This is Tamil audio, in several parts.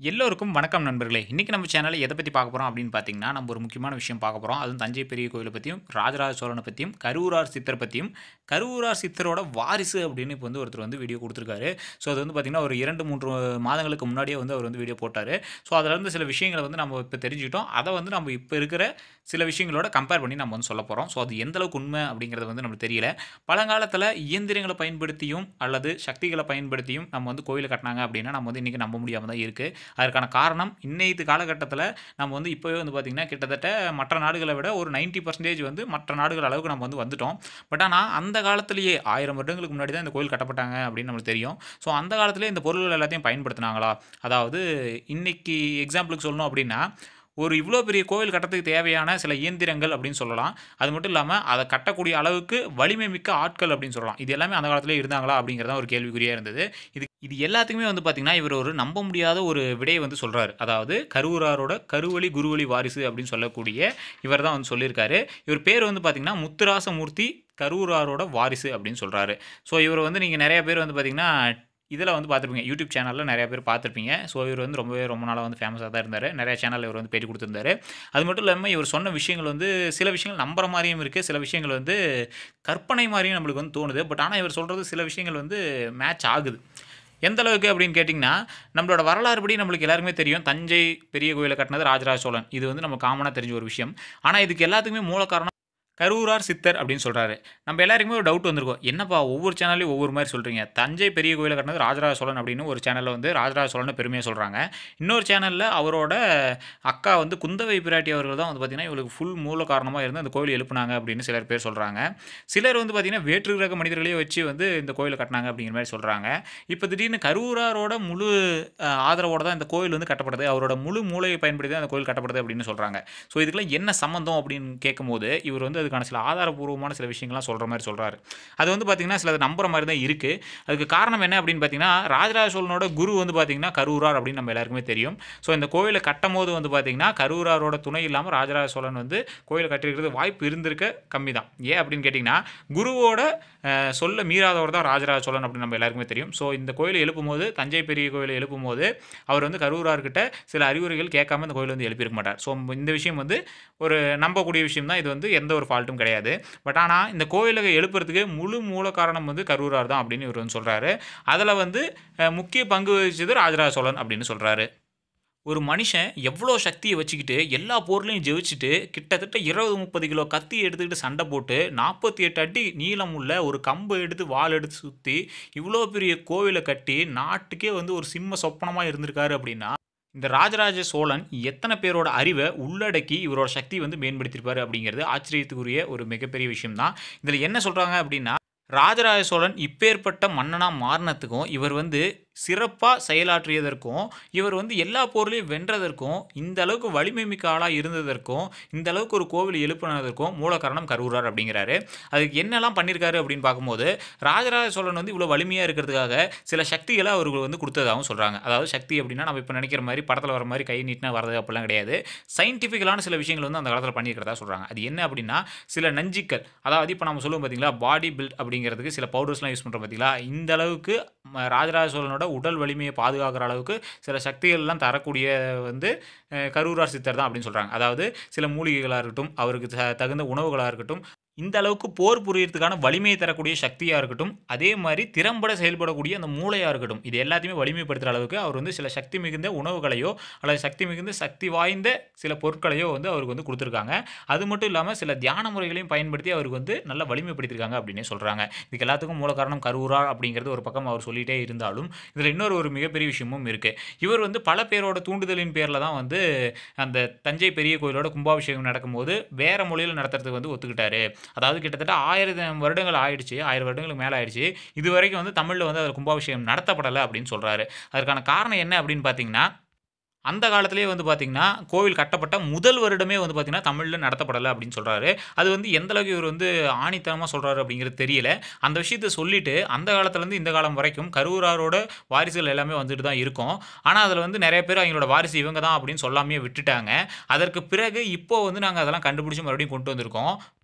எல்லோருக்கும் வணக்கம் நண்பர்களே இன்றைக்கி நம்ம சேனலில் எதை பற்றி பார்க்க போகிறோம் அப்படின்னு பார்த்தீங்கன்னா நம்ம ஒரு முக்கியமான விஷயம் பார்க்க போகிறோம் அதுவும் தஞ்சை பெரிய கோயிலை பற்றியும் ராஜராஜ சோழனை பற்றியும் கருவூரார் சித்தர் பற்றியும் கருவூரார் சித்தரோட வாரிசு அப்படின்னு இப்போ வந்து ஒருத்தர் வந்து வீடியோ கொடுத்துருக்காரு ஸோ அது வந்து பார்த்திங்கன்னா ஒரு இரண்டு மூன்று மாதங்களுக்கு முன்னாடியே வந்து அவர் வந்து வீடியோ போட்டார் ஸோ அதில் இருந்து சில விஷயங்களை வந்து நம்ம இப்போ தெரிஞ்சுக்கிட்டோம் அதை வந்து நம்ம இப்போ இருக்கிற சில விஷயங்களோட கம்பேர் பண்ணி நம்ம வந்து சொல்ல போகிறோம் ஸோ அது எந்த அளவுக்கு உண்மை அப்படிங்கிறது வந்து நமக்கு தெரியல பழங்காலத்தில் இயந்திரங்களை பயன்படுத்தியும் அல்லது சக்திகளை பயன்படுத்தியும் நம்ம வந்து கோயிலை கட்டினாங்க அப்படின்னா நம்ம வந்து இன்றைக்கி நம்ப முடியாமல் தான் இருக்குது அதற்கான காரணம் இன்னைத்து காலகட்டத்தில் நம்ம வந்து இப்போவே வந்து பார்த்திங்கன்னா கிட்டத்தட்ட மற்ற நாடுகளை விட ஒரு 90% பர்சன்டேஜ் வந்து மற்ற நாடுகள் அளவுக்கு நம்ம வந்து வந்துட்டோம் பட் ஆனால் அந்த காலத்திலேயே ஆயிரம் வருடங்களுக்கு முன்னாடி தான் இந்த கோயில் கட்டப்பட்டாங்க அப்படின்னு நம்மளுக்கு தெரியும் ஸோ அந்த காலத்திலே இந்த பொருள்கள் எல்லாத்தையும் பயன்படுத்தினாங்களா அதாவது இன்னைக்கு எக்ஸாம்பிளுக்கு சொல்லணும் அப்படின்னா ஒரு இவ்வளோ பெரிய கோவில் கட்டத்துக்கு தேவையான சில இயந்திரங்கள் அப்படின்னு சொல்லலாம் அது மட்டும் இல்லாமல் அதை கட்டக்கூடிய அளவுக்கு வலிமை மிக்க ஆட்கள் அப்படின்னு சொல்லலாம் இது எல்லாமே அந்த காலத்திலே இருந்தாங்களா அப்படிங்கிறதான் ஒரு கேள்விக்குறியாக இருந்தது இது இது எல்லாத்துக்குமே வந்து பார்த்திங்கன்னா இவர் ஒரு நம்ப முடியாத ஒரு விடையை வந்து சொல்கிறாரு அதாவது கருவூராரோட கருவழி குருவழி வாரிசு அப்படின்னு சொல்லக்கூடிய இவர் தான் வந்து சொல்லியிருக்காரு இவர் பேர் வந்து பார்த்திங்கன்னா முத்துராசமூர்த்தி கருவூராரோட வாரிசு அப்படின்னு சொல்கிறாரு ஸோ இவர் வந்து நீங்கள் நிறைய பேர் வந்து பார்த்திங்கன்னா இதில் வந்து பார்த்துருப்பீங்க யூடியூப் சேனலில் நிறைய பேர் பார்த்துருப்பீங்க ஸோ இவர் வந்து ரொம்பவே ரொம்ப நாளாக வந்து ஃபேமஸாக தான் இருந்தார் நிறைய சேனலில் இவர் வந்து பேட்டி கொடுத்துருந்தாரு அது மட்டும் இல்லாமல் இவர் சொன்ன விஷயங்கள் வந்து சில விஷயங்கள் நம்புற மாதிரியும் இருக்குது சில விஷயங்கள் வந்து கற்பனை மாதிரியும் நம்மளுக்கு வந்து தோணுது பட் ஆனால் இவர் சொல்கிறது சில விஷயங்கள் வந்து மேட்ச் ஆகுது எந்த அளவுக்கு அப்படின்னு கேட்டிங்கன்னா நம்மளோட வரலாறு படி நம்மளுக்கு எல்லாருக்குமே தெரியும் தஞ்சை பெரிய கோயிலை கட்டினது ராஜராஜ சோழன் இது வந்து நம்ம காமனாக தெரிஞ்ச ஒரு விஷயம் ஆனால் இதுக்கு எல்லாத்துக்குமே மூல காரணம் கரூரார் சித்தர் அப்படின்னு சொல்கிறாரு நம்ம எல்லாருக்குமே ஒரு டவுட் வந்திருக்கும் என்னப்பா ஒவ்வொரு சேனல்லையும் ஒவ்வொரு மாதிரி சொல்கிறீங்க தஞ்சை பெரிய கோயிலை கட்டினது ராஜராஜ சோழன் அப்படின்னு ஒரு சேனலில் வந்து ராஜராஜ சோழன் பெருமையாக சொல்கிறாங்க இன்னொரு சேனலில் அவரோட அக்கா வந்து குந்தவை பிராட்டி அவர்கள் தான் வந்து பார்த்திங்கன்னா இவளுக்கு ஃபுல் மூல காரணமாக இருந்து அந்த கோயில் எழுப்புனாங்க அப்படின்னு சிலர் பேர் சொல்கிறாங்க சிலர் வந்து பார்த்திங்கன்னா வேற்று கிரக மனிதர்களையே வச்சு வந்து இந்த கோயிலை கட்டினாங்க அப்படிங்கிற மாதிரி சொல்கிறாங்க இப்போ திடீர்னு கரூராரோட முழு அஹ், ஆதரவோட தான் இந்த கோயில் வந்து கட்டப்படுது அவரோட முழு மூளையை பயன்படுத்தி தான் அந்த கோயில் கட்டப்படுது அப்படின்னு சொல்கிறாங்க ஸோ இதுக்கெல்லாம் என்ன சம்மந்தம் அப்படின்னு கேட்கும்போது இவர் வந்து அதுக்கான சில ஆதாரபூர்வமான சில விஷயங்கள்லாம் சொல்கிற மாதிரி சொல்கிறாரு அது வந்து பார்த்திங்கன்னா சில நம்புற மாதிரி தான் இருக்குது அதுக்கு காரணம் என்ன அப்படின்னு பார்த்தீங்கன்னா ராஜராஜ சோழனோட குரு வந்து பார்த்திங்கன்னா கரூரார் அப்படின்னு நம்ம எல்லாருக்குமே தெரியும் ஸோ இந்த கோயிலை கட்டும் போது வந்து பார்த்திங்கன்னா கரூராரோட துணை இல்லாமல் ராஜராஜ சோழன் வந்து கோயிலை கட்டிருக்கிறது வாய்ப்பு இருந்திருக்க கம்மி தான் ஏன் அப்படின்னு கேட்டிங்கன்னா குருவோட அஹ், சொல்ல மீறாதவர் தான் ராஜராஜ சோழன் அப்படின்னு நம்ம எல்லாருக்குமே தெரியும் ஸோ இந்த கோயிலை எழுப்பும் போது தஞ்சை பெரிய கோயிலை எழுப்பும் போது அவர் வந்து கரூரார்கிட்ட சில அறிவுரைகள் கேட்காம இந்த கோயில் வந்து எழுப்பியிருக்க மாட்டார் ஸோ இந்த விஷயம் வந்து ஒரு நம்பக்கூடிய விஷயம் தான் இது வந்து எந்த ஒரு ஃபால்ட்டும் கிடையாது பட் ஆனால் இந்த கோயிலை எழுப்புறதுக்கு முழு மூல காரணம் வந்து கரூரார் தான் அப்படின்னு இவர் வந்து சொல்கிறாரு அதில் வந்து அஹ், முக்கிய பங்கு வகிச்சது ராஜராஜ சோழன் அப்படின்னு சொல்கிறாரு ஒரு மனுஷன் எவ்வளோ சக்தியை வச்சுக்கிட்டு எல்லா போர்லையும் ஜெயிச்சுட்டு கிட்டத்தட்ட இருபது முப்பது கிலோ கத்தி எடுத்துக்கிட்டு சண்டை போட்டு நாற்பத்தி எட்டு அடி நீளம் உள்ள ஒரு கம்பை எடுத்து வாள் எடுத்து சுற்றி இவ்வளோ பெரிய கோவிலை கட்டி நாட்டுக்கே வந்து ஒரு சிம்ம சொப்பனமாக இருந்திருக்காரு அப்படின்னா இந்த ராஜராஜ சோழன் எத்தனை பேரோட அறிவை உள்ளடக்கி இவரோட சக்தி வந்து மேம்படுத்தியிருப்பாரு அப்படிங்கிறது ஆச்சரியத்துக்குரிய ஒரு மிகப்பெரிய விஷயம் தான் இதில் என்ன சொல்கிறாங்க அப்படின்னா ராஜராஜ சோழன் இப்பேற்பட்ட மன்னனாக மாறினத்துக்கும் இவர் வந்து சிறப்பாக செயலாற்றியதற்கும் இவர் வந்து எல்லா போர்லையும் வென்றதற்கும் இந்த அளவுக்கு வலிமை மிக்க ஆளாக இருந்ததற்கும் இந்த அளவுக்கு ஒரு கோவில் எழுப்பினதற்கும் மூல காரணம் கருவுறார் அப்படிங்கிறாரு அதுக்கு என்னெல்லாம் பண்ணியிருக்காரு அப்படின்னு பார்க்கும்போது ராஜராஜ சோழன் வந்து இவ்வளோ வலிமையாக இருக்கிறதுக்காக சில சக்திகளை அவர்கள் வந்து கொடுத்ததாகவும் சொல்கிறாங்க அதாவது சக்தி அப்படின்னா நம்ம இப்போ நினைக்கிற மாதிரி படத்தில் வர மாதிரி கை நீட்டினா வரது அப்படிலாம் கிடையாது சயின்டிஃபிக்கலான சில விஷயங்கள் வந்து அந்த காலத்தில் பண்ணியிருக்கிறதா சொல்கிறாங்க அது என்ன அப்படின்னா சில நஞ்சிக்கல் அதாவது இப்போ நம்ம சொல்லுவோம் பார்த்தீங்களா பாடி பில்ட் அப்படிங்கிறதுக்கு சில பவுடர்ஸ்லாம் யூஸ் பண்ணுறோம் பார்த்தீங்களா இந்த அளவுக்கு ம, ராஜராஜ சோழனோட உடல் வலிமையை பாதுகாக்கிற அளவுக்கு சில சக்திகள்லாம் தரக்கூடிய வந்து அஹ், கரூரார் சித்தர் தான் அப்படின்னு சொல்கிறாங்க அதாவது சில மூலிகைகளாக இருக்கட்டும் அவருக்கு த- தகுந்த உணவுகளாக இருக்கட்டும் இந்த அளவுக்கு போர் புரியறதுக்கான வலிமையை தரக்கூடிய சக்தியாக இருக்கட்டும் அதே மாதிரி திறம்பட செயல்படக்கூடிய அந்த மூளையாக இருக்கட்டும் இது எல்லாத்தையுமே வலிமைப்படுத்துகிற அளவுக்கு அவர் வந்து சில சக்தி மிகுந்த உணவுகளையோ அல்லது சக்தி மிகுந்த சக்தி வாய்ந்த சில பொருட்களையோ வந்து அவருக்கு வந்து கொடுத்துருக்காங்க அது மட்டும் இல்லாமல் சில தியான முறைகளையும் பயன்படுத்தி அவருக்கு வந்து நல்ல வலிமைப்படுத்தியிருக்காங்க அப்படின்னே சொல்கிறாங்க இதுக்கு எல்லாத்துக்கும் மூல காரணம் கரூரா அப்படிங்கிறது ஒரு பக்கம் அவர் சொல்லிகிட்டே இருந்தாலும் இதில் இன்னொரு ஒரு மிகப்பெரிய விஷயமும் இருக்குது இவர் வந்து பல பேரோட தூண்டுதலின் பேரில் தான் வந்து அந்த தஞ்சை பெரிய கோயிலோட கும்பாபிஷேகம் நடக்கும்போது வேறு மொழியில் நடத்துறதுக்கு வந்து ஒத்துக்கிட்டாரு அதாவது கிட்டத்தட்ட ஆயிரம் வருடங்கள் ஆயிடுச்சு ஆயிரம் வருடங்களுக்கு மேலே ஆயிடுச்சு இது வரைக்கும் வந்து தமிழில் வந்து அதில் கும்பாபிஷேகம் நடத்தப்படலை அப்படின்னு சொல்கிறாரு அதற்கான காரணம் என்ன அப்படின்னு பார்த்தீங்கன்னா அந்த காலத்திலேயே வந்து பார்த்திங்கன்னா கோவில் கட்டப்பட்ட முதல் வருடமே வந்து பார்த்திங்கன்னா தமிழில் நடத்தப்படலை அப்படின்னு சொல்கிறாரு அது வந்து எந்த அளவுக்கு இவர் வந்து ஆணித்தனமாக சொல்கிறாரு அப்படிங்கிறது தெரியல அந்த விஷயத்த சொல்லிட்டு அந்த காலத்துலேருந்து இந்த காலம் வரைக்கும் கரூராரோட வாரிசுகள் எல்லாமே வந்துட்டு தான் இருக்கும் ஆனால் அதில் வந்து நிறைய பேர் அவங்களோட வாரிசு இவங்க தான் அப்படின்னு சொல்லாமே விட்டுட்டாங்க அதற்கு பிறகு இப்போ வந்து நாங்கள் அதெல்லாம் கண்டுபிடிச்சி மறுபடியும் கொண்டு வந்திருக்கோம்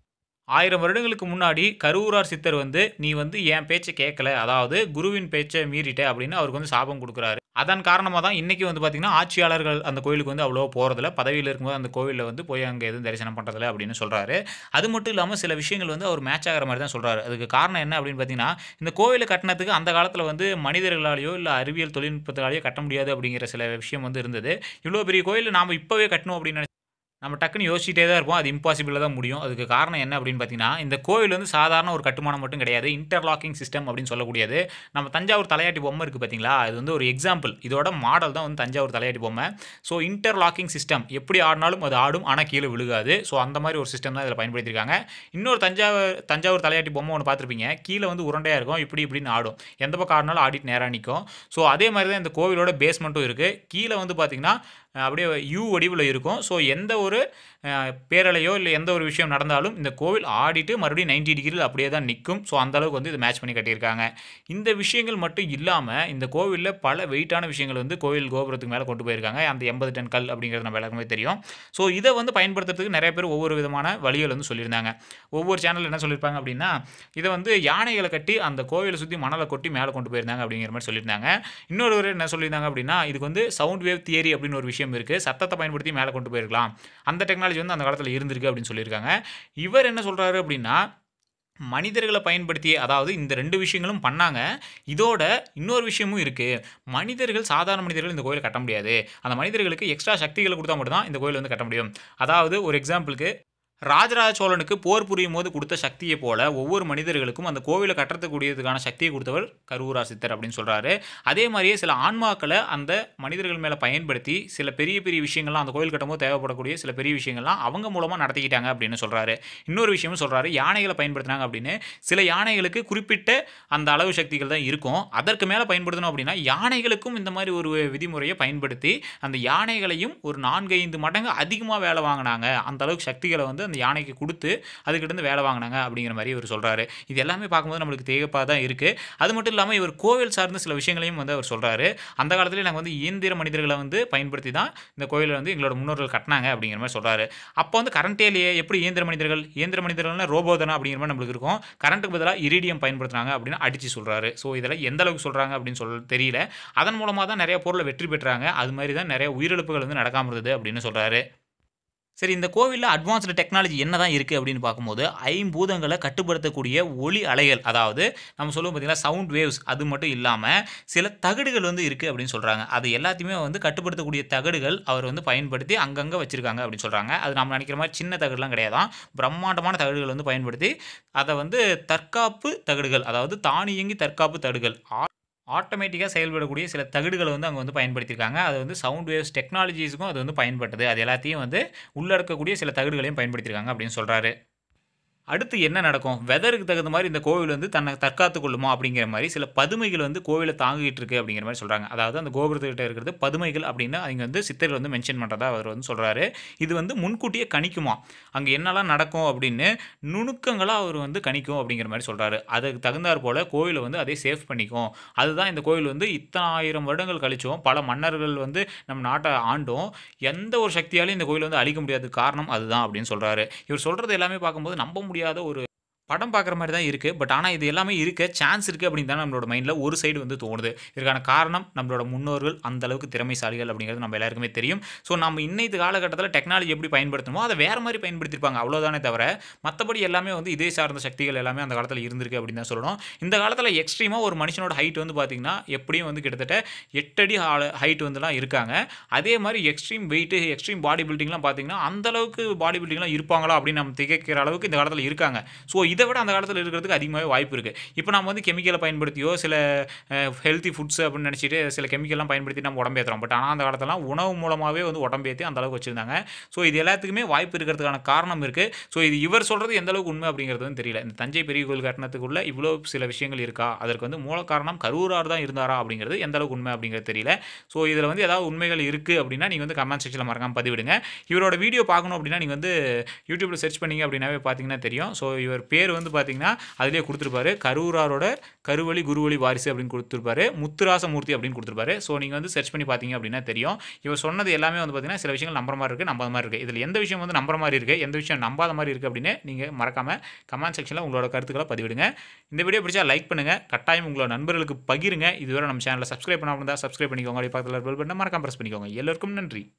ஆயிரம் வருடங்களுக்கு முன்னாடி கருவூரார் சித்தர் வந்து நீ வந்து என் பேச்சை கேட்கல அதாவது குருவின் பேச்சை மீறிட்ட அப்படின்னு அவருக்கு வந்து சாபம் கொடுக்குறாரு அதன் காரணமாக தான் இன்றைக்கி வந்து பார்த்திங்கன்னா ஆட்சியாளர்கள் அந்த கோயிலுக்கு வந்து அவ்வளோ போகிறதில்ல பதவியில் இருக்கும்போது அந்த கோவிலில் வந்து போய் அங்கே எதுவும் தரிசனம் பண்ணுறதில்ல அப்படின்னு சொல்கிறாரு அது மட்டும் இல்லாமல் சில விஷயங்கள் வந்து அவர் மேட்ச் ஆகிற மாதிரி தான் சொல்கிறாரு அதுக்கு காரணம் என்ன அப்படின்னு பார்த்தீங்கன்னா இந்த கோவிலை கட்டினதுக்கு அந்த காலத்தில் வந்து மனிதர்களாலேயோ இல்லை அறிவியல் தொழில்நுட்பத்தாலேயோ கட்ட முடியாது அப்படிங்கிற சில விஷயம் வந்து இருந்தது இவ்வளோ பெரிய கோயில் நாம் இப்போவே கட்டணும் அப்படின்னு நினைச்சு நம்ம டக்குன்னு யோசிச்சிட்டே தான் இருப்போம் அது இம்பாசிபிளாக தான் முடியும் அதுக்கு காரணம் என்ன அப்படின்னு பார்த்தீங்கன்னா இந்த கோவில் வந்து சாதாரண ஒரு கட்டுமானம் மட்டும் கிடையாது இன்டர்லாக்கிங் சிஸ்டம் அப்படின்னு சொல்லக்கூடியது நம்ம தஞ்சாவூர் தலையாட்டி பொம்மை இருக்குது பார்த்தீங்களா இது வந்து ஒரு எக்ஸாம்பிள் இதோட மாடல் தான் வந்து தஞ்சாவூர் தலையாட்டி பொம்மை ஸோ இன்டர்லாக்கிங் சிஸ்டம் எப்படி ஆடினாலும் அது ஆடும் ஆனால் கீழே விழுகாது ஸோ அந்த மாதிரி ஒரு சிஸ்டம் தான் இதில் பயன்படுத்தியிருக்காங்க இன்னொரு தஞ்சாவூர் தஞ்சாவூர் தலையாட்டி பொம்மை ஒன்று பார்த்துருப்பீங்க கீழே வந்து உருண்டையாக இருக்கும் இப்படி இப்படின்னு ஆடும் எந்த பக்கம் ஆடினாலும் ஆடிட்டு நேராக நிற்கும் ஸோ அதே மாதிரி தான் இந்த கோவிலோட பேஸ்மெண்ட்டும் இருக்குது கீழே வந்து பார்த்திங்கன்னா அஹ், அப்படியே யூ வடிவில் இருக்கும் ஸோ எந்த ஒரு அஹ், பேரலையோ இல்லை எந்த ஒரு விஷயம் நடந்தாலும் இந்த கோவில் ஆடிட்டு மறுபடியும் 90 டிகிரியில் அப்படியே தான் நிற்கும் ஸோ அந்த அளவுக்கு வந்து இது மேட்ச் பண்ணி கட்டியிருக்காங்க இந்த விஷயங்கள் மட்டும் இல்லாமல் இந்த கோவிலில் பல வெயிட்டான விஷயங்கள் வந்து கோவில் கோபுரத்துக்கு மேலே கொண்டு போயிருக்காங்க அந்த எண்பது டன் கல் அப்படிங்கிறது நம்ம எல்லாருக்குமே தெரியும் ஸோ இதை வந்து பயன்படுத்துறதுக்கு நிறைய பேர் ஒவ்வொரு விதமான வழிகள் வந்து சொல்லியிருந்தாங்க ஒவ்வொரு சேனல் என்ன சொல்லியிருப்பாங்க அப்படின்னா இதை வந்து யானைகளை கட்டி அந்த கோவிலை சுற்றி மணலை கொட்டி மேலே கொண்டு போயிருந்தாங்க அப்படிங்கிற மாதிரி சொல்லியிருந்தாங்க இன்னொரு என்ன சொல்லியிருந்தாங்க அப்படின்னா இதுக்கு வந்து சவுண்ட் வேவ் தியரி அப்படின்னு ஒரு விஷயம் இருக்குது சத்தத்தை பயன்படுத்தி மேலே கொண்டு போயிருக்கலாம் அந்த டெக்னாலஜி வந்து அந்த காலத்தில் இருந்திருக்கு அப்படின்னு சொல்லியிருக்காங்க இவர் என்ன சொல்கிறாரு அப்படின்னா மனிதர்களை பயன்படுத்தி அதாவது இந்த ரெண்டு விஷயங்களும் பண்ணாங்க இதோட இன்னொரு விஷயமும் இருக்குது மனிதர்கள் சாதாரண மனிதர்கள் இந்த கோயிலை கட்ட முடியாது அந்த மனிதர்களுக்கு எக்ஸ்ட்ரா சக்திகளை கொடுத்தா மட்டும்தான் இந்த கோயில் வந்து கட்ட முடியும் அதாவது ஒரு எக்ஸாம்பிளுக்கு ராஜராஜ சோழனுக்கு போர் புரியும் போது கொடுத்த சக்தியை போல ஒவ்வொரு மனிதர்களுக்கும் அந்த கோவிலை கட்டத்துக்கூடியதுக்கான சக்தியை கொடுத்தவர் கருவூரா சித்தர் அப்படின்னு சொல்கிறாரு அதே மாதிரியே சில ஆன்மாக்களை அந்த மனிதர்கள் மேலே பயன்படுத்தி சில பெரிய பெரிய விஷயங்கள்லாம் அந்த கோவில் கட்டும்போது தேவைப்படக்கூடிய சில பெரிய விஷயங்கள்லாம் அவங்க மூலமாக நடத்திக்கிட்டாங்க அப்படின்னு சொல்கிறாரு இன்னொரு விஷயமும் சொல்கிறாரு யானைகளை பயன்படுத்தினாங்க அப்படின்னு சில யானைகளுக்கு குறிப்பிட்ட அந்த அளவு சக்திகள் தான் இருக்கும் அதற்கு மேலே பயன்படுத்தணும் அப்படின்னா யானைகளுக்கும் இந்த மாதிரி ஒரு விதிமுறையை பயன்படுத்தி அந்த யானைகளையும் ஒரு நான்கு ஐந்து மடங்கு அதிகமாக வேலை வாங்கினாங்க அந்த அளவுக்கு சக்திகளை வந்து அந்த யானைக்கு கொடுத்து அதுக்கிட்ட வேலை வாங்கினாங்க அப்படிங்கிற மாதிரி இவர் சொல்கிறாரு இது எல்லாமே பார்க்கும்போது நம்மளுக்கு தேவைப்பாக தான் இருக்குது அது மட்டும் இல்லாமல் இவர் கோவில் சார்ந்த சில விஷயங்களையும் வந்து அவர் சொல்கிறாரு அந்த காலத்துலேயே நாங்கள் வந்து இயந்திர மனிதர்களை வந்து பயன்படுத்தி தான் இந்த கோயிலை வந்து எங்களோட முன்னோர்கள் கட்டினாங்க அப்படிங்கிற மாதிரி சொல்கிறாரு அப்போ வந்து கரண்டே இல்லையே எப்படி இயந்திர மனிதர்கள் இயந்திர மனிதர்கள்னா ரோபோ தானே அப்படிங்கிற மாதிரி நம்மளுக்கு இருக்கும் கரண்ட்டுக்கு பதிலாக இரிடியம் பயன்படுத்துனாங்க அப்படின்னு அடித்து சொல்கிறாரு ஸோ இதெல்லாம் எந்த அளவுக்கு சொல்கிறாங்க அப்படின்னு சொல்ல தெரியல அதன் மூலமாக தான் நிறைய பொருளை வெற்றி பெற்றாங்க அது மாதிரி தான் நிறைய உயிரிழப்புகள் வந்து நடக்காமல் இருந்தது அப்படின்னு சொல்கிறாரு சரி இந்த கோவிலில் அட்வான்ஸ்டு டெக்னாலஜி என்ன தான் இருக்குது அப்படின்னு பார்க்கும்போது ஐம்பூதங்களை கட்டுப்படுத்தக்கூடிய ஒளி அலைகள் அதாவது நம்ம சொல்லுவோம் பார்த்தீங்கன்னா சவுண்ட் வேவ்ஸ் அது மட்டும் இல்லாமல் சில தகடுகள் வந்து இருக்குது அப்படின்னு சொல்கிறாங்க அது எல்லாத்தையுமே வந்து கட்டுப்படுத்தக்கூடிய தகடுகள் அவர் வந்து பயன்படுத்தி அங்கங்கே வச்சுருக்காங்க அப்படின்னு சொல்கிறாங்க அது நம்ம நினைக்கிற மாதிரி சின்ன தகடுலாம் கிடையாதான் பிரம்மாண்டமான தகடுகள் வந்து பயன்படுத்தி அதை வந்து தற்காப்பு தகடுகள் அதாவது தானியங்கி தற்காப்பு தகடுகள் ஆட்டோமேட்டிக்காக செயல்படக்கூடிய சில தகடுகளை வந்து அங்கே வந்து பயன்படுத்தியிருக்காங்க அது வந்து சவுண்ட் வேவ்ஸ் டெக்னாலஜிஸுக்கும் அது வந்து பயன்பட்டது அது எல்லாத்தையும் வந்து உள்ளடக்கக்கூடிய சில தகடுகளையும் பயன்படுத்தியிருக்காங்க அப்படின்னு சொல்கிறாரு அடுத்து என்ன நடக்கும் வெதருக்கு தகுந்த மாதிரி இந்த கோவில் வந்து தன்னை தற்காத்து கொள்ளுமா அப்படிங்கிற மாதிரி சில பதுமைகள் வந்து கோவிலை தாங்கிட்டு இருக்கு அப்படிங்கிற மாதிரி சொல்கிறாங்க அதாவது அந்த கோபுரத்துக்கிட்ட இருக்கிறது பதுமைகள் அப்படின்னு அவங்க வந்து சித்தர்கள் வந்து மென்ஷன் பண்ணுறதா அவர் வந்து சொல்கிறாரு இது வந்து முன்கூட்டியே கணிக்குமா அங்கே என்னெல்லாம் நடக்கும் அப்படின்னு நுணுக்கங்களாக அவர் வந்து கணிக்கும் அப்படிங்கிற மாதிரி சொல்கிறாரு அதுக்கு தகுந்தாற் போல் கோவிலை வந்து அதே சேஃப் பண்ணிக்கும் அதுதான் இந்த கோவில் வந்து இத்தனை ஆயிரம் வருடங்கள் கழிச்சும் பல மன்னர்கள் வந்து நம்ம நாட்டை ஆண்டும் எந்த ஒரு சக்தியாலையும் இந்த கோயில் வந்து அழிக்க முடியாத காரணம் அதுதான் அப்படின்னு சொல்கிறாரு இவர் சொல்கிறது எல்லாமே பார்க்கும்போது நம்ப முடியாத ஒரு படம் பார்க்குற மாதிரி தான் இருக்குது பட் ஆனால் இது எல்லாமே இருக்க சான்ஸ் இருக்குது அப்படின்னு தான் நம்மளோட மைண்டில் ஒரு சைடு வந்து தோணுது இதுக்கான காரணம் நம்மளோட முன்னோர்கள் அந்த அளவுக்கு திறமைசாலிகள் அப்படிங்கிறது நம்ம எல்லாருக்குமே தெரியும் ஸோ நம்ம இன்னைக்கு காலகட்டத்தில் டெக்னாலஜி எப்படி பயன்படுத்தணுமோ அதை வேறு மாதிரி பயன்படுத்தியிருப்பாங்க அவ்வளோதானே தவிர மற்றபடி எல்லாமே வந்து இதே சார்ந்த சக்திகள் எல்லாமே அந்த காலத்தில் இருந்திருக்கு அப்படின்னு தான் சொல்லணும் இந்த காலத்தில் எக்ஸ்ட்ரீமாக ஒரு மனுஷனோட ஹைட் வந்து பார்த்திங்கன்னா எப்படியும் வந்து கிட்டத்தட்ட எட்டடி ஹைட் வந்துலாம் இருக்காங்க அதே மாதிரி எக்ஸ்ட்ரீம் வெயிட்டு எக்ஸ்ட்ரீம் பாடி பில்டிங்லாம் பார்த்தீங்கன்னா அந்த அளவுக்கு பாடி பில்டிங்லாம் இருப்பாங்களா அப்படின்னு நம்ம திகைக்கிற அளவுக்கு இந்த காலத்தில் இருக்காங்க ஸோ இதை விட அந்த காலத்தில் இருக்கிறதுக்கு அதிகமாகவே வாய்ப்பு இருக்குது இப்போ நம்ம வந்து கெமிக்கலை பயன்படுத்தியோ சில ஹெல்த்தி ஃபுட்ஸ் அப்படின்னு நினச்சிட்டு சில கெமிக்கல்லாம் பயன்படுத்தி நம்ம உடம்பேற்றுறோம் பட் ஆனால் அந்த காலத்துலாம் உணவு மூலமாகவே வந்து உடம்பேற்றி அந்த அளவுக்கு வச்சுருந்தாங்க ஸோ இது எல்லாத்துக்குமே வாய்ப்பு இருக்கிறதுக்கான காரணம் இருக்குது ஸோ இது இவர் சொல்கிறது எந்த அளவுக்கு உண்மை அப்படிங்கிறது வந்து தெரியல இந்த தஞ்சை பெரிய கோயில் கட்டணத்துக்குள்ள இவ்வளோ சில விஷயங்கள் இருக்கா அதற்கு வந்து மூல காரணம் கரூரார் தான் இருந்தாரா அப்படிங்கிறது எந்த அளவுக்கு உண்மை அப்படிங்கிறது தெரியல ஸோ இதில் வந்து ஏதாவது உண்மைகள் இருக்குது அப்படின்னா நீங்கள் வந்து கமெண்ட் செக்ஷனில் மறக்காம பதிவிடுங்க இவரோட வீடியோ பார்க்கணும் அப்படின்னா நீங்கள் வந்து யூடியூப்பில் சர்ச் பண்ணீங்க அப்படின்னாவே பார்த்தீங்கன்னா தெரியும் ஸோ இவர் பேர் பேர் வந்து பார்த்தீங்கன்னா அதிலேயே கொடுத்துருப்பாரு கரூராரோட கருவழி குருவழி வாரிசு அப்படின்னு கொடுத்துருப்பாரு முத்துராசமூர்த்தி அப்படின்னு கொடுத்துருப்பாரு ஸோ நீங்கள் வந்து சர்ச் பண்ணி பார்த்தீங்க அப்படின்னா தெரியும் இவர் சொன்னது எல்லாமே வந்து பார்த்தீங்கன்னா சில விஷயங்கள் நம்புற மாதிரி இருக்குது நம்பாத மாதிரி இருக்குது இதில் எந்த விஷயம் வந்து நம்புற மாதிரி இருக்குது எந்த விஷயம் நம்பாத மாதிரி இருக்குது அப்படின்னு நீங்கள் மறக்காமல் கமெண்ட் செக்ஷனில் உங்களோட கருத்துக்களை பதிவிடுங்க இந்த வீடியோ பிடிச்சா லைக் பண்ணுங்கள் கட்டாயம் உங்களோட நண்பர்களுக்கு பகிருங்க இதுவரை நம்ம சேனலை சப்ஸ்கிரைப் பண்ணாமல் இருந்தால் சப்ஸ்கிரைப் பண்ணிக்கோங்க அப்படி பக்கத்தில் பெல் பட்டனை மறக்காம ப்ரெஸ் பண்ணிக்கோங்க எல்லோருக்கும் நன்றி